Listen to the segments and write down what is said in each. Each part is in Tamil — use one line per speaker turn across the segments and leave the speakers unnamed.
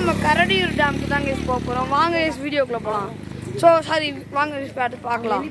நம்ம கரடியூர் டேமுக்கு தான் கேஸ் போக போகிறோம் வாங்க கேஸ் வீடியோக்குள்ளே போகலாம் ஸோ சாரி வாங்க கேஸ் பார்த்து பார்க்கலாம்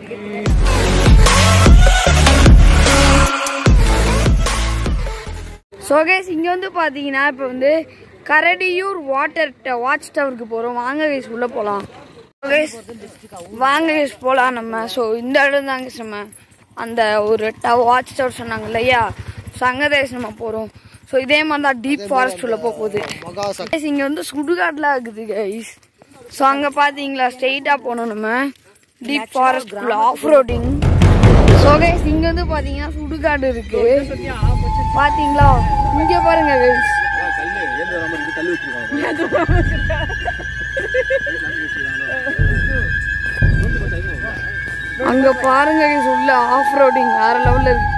ஸோ கேஸ் இங்கே வந்து பார்த்தீங்கன்னா இப்போ வந்து கரடியூர் வாட்டர் வாட்ச் டவருக்கு போகிறோம் வாங்க கேஸ் உள்ளே போகலாம் கேஸ் வாங்க கேஸ் போகலாம் நம்ம ஸோ இந்த இடம் தான் கேஸ் நம்ம அந்த ஒரு டவ் வாட்ச் டவர் சொன்னாங்க இல்லையா ஸோ அங்கே தான் guys நம்ம போகிறோம் ஸோ இதே மாதிரி தான் டீப் ஃபாரஸ்ட் உள்ள போக போகுது கைஸ் இங்கே வந்து சுடுகாடுலாம் இருக்குது கைஸ் ஸோ அங்கே பார்த்தீங்களா ஸ்ட்ரெயிட்டாக போகணும் நம்ம deep forest off roading so guys இங்கே வந்து பார்த்தீங்கன்னா சுடுகாடு இருக்கு பார்த்தீங்களா இங்கே பாருங்க கைஸ் அங்க பாருங்க guys, உள்ள ஆஃப் ரோடிங் வேற லெவல்ல இருக்கு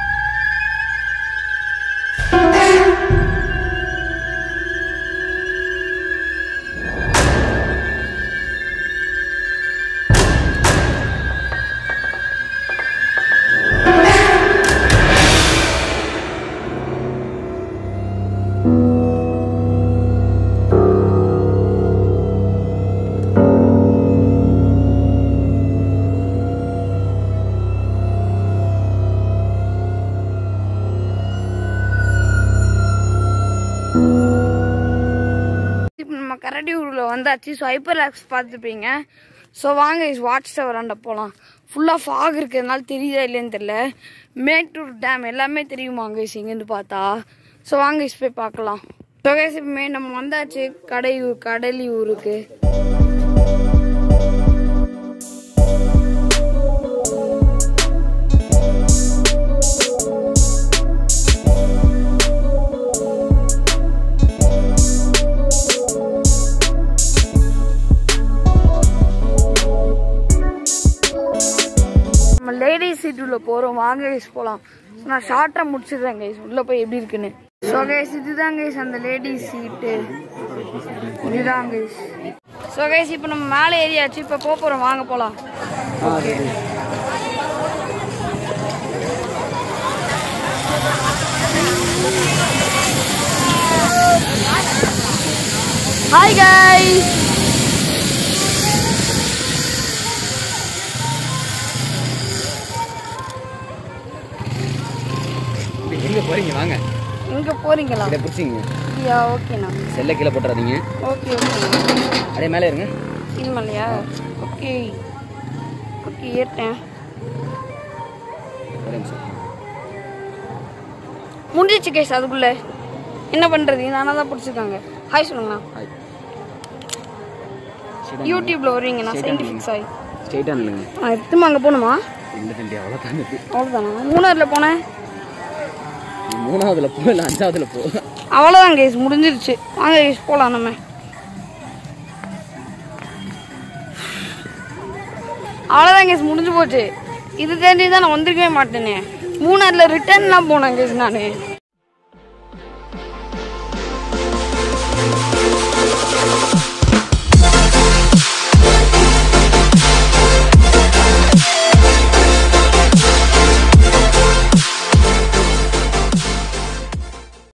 இப்போ நம்ம கரடி ஊரில் வந்தாச்சு ஸோ ஹைப்பர் லேக்ஸ் பார்த்துருப்பீங்க ஸோ வாங்க வாட்ச் டவராண்ட போகலாம் ஃபுல்லாக ஃபாக் இருக்கிறதுனால தெரியுதா இல்லைன்னு தெரியல மேட்டூர் டேம் எல்லாமே தெரியுமா கைஸ் இங்கேருந்து பார்த்தா ஸோ வாங்க guys போய் பார்க்கலாம் ஸோ கைஸ் இப்போ மே நம்ம வந்தாச்சு கடையூர் கடலி ஊருக்கு நம்ம லேடிஸ் சீட் உள்ள போகிறோம் வாங்க கைஸ் போகலாம் நான் ஷார்ட்டாக முடிச்சிடுறேன் கைஸ் உள்ளே போய் எப்படி இருக்குன்னு ஸோ கைஸ் இதுதான் கைஸ் அந்த லேடிஸ் சீட்டு இதுதான் கைஸ் ஸோ கைஸ் இப்போ நம்ம மேலே ஏறியாச்சு இப்போ போக போகிறோம் வாங்க போகலாம் ஓகே ஹாய் கைஸ்
எங்க போறீங்க வாங்க
எங்கே போகிறீங்களா
இதை பிடிச்சிங்க
அப்படியா ஓகேண்ணா
செல்ல கீழே போட்டுறாதீங்க
ஓகே ஓகே
அப்படியே மேலே இருங்க
இது மேலையா ஓகே ஓகே ஏறிட்டேன்
ஒரே நிமிஷம்
முடிஞ்சிச்சு கேஸ் அதுக்குள்ள என்ன பண்றது நானா தான் பிடிச்சிருக்காங்க ஹாய் சொல்லுங்கண்ணா
ஹாய்
யூடியூப்ல வருவீங்கண்ணா சயின்டிஃபிக் சாய்
ஸ்ட்ரெயிட்டாக நில்லுங்க
ஆ எடுத்துமா அங்கே போகணுமா
இந்த தண்டி அவ்வளோ தாங்க
அவ்வளோதானா மூணாறுல போனேன்
மூணாவதுல போ இல்லை அஞ்சாவதுல போ
அவ்வளோதான் கேஸ் முடிஞ்சிருச்சு வாங்க கேஸ் போகலாம் நம்ம அவ்வளோதான் கேஸ் முடிஞ்சு போச்சு இது தெரிஞ்சு தான் நான் வந்திருக்கவே மாட்டேனே மூணாறுல ரிட்டர்ன்லாம் போனேன் கேஸ் நான்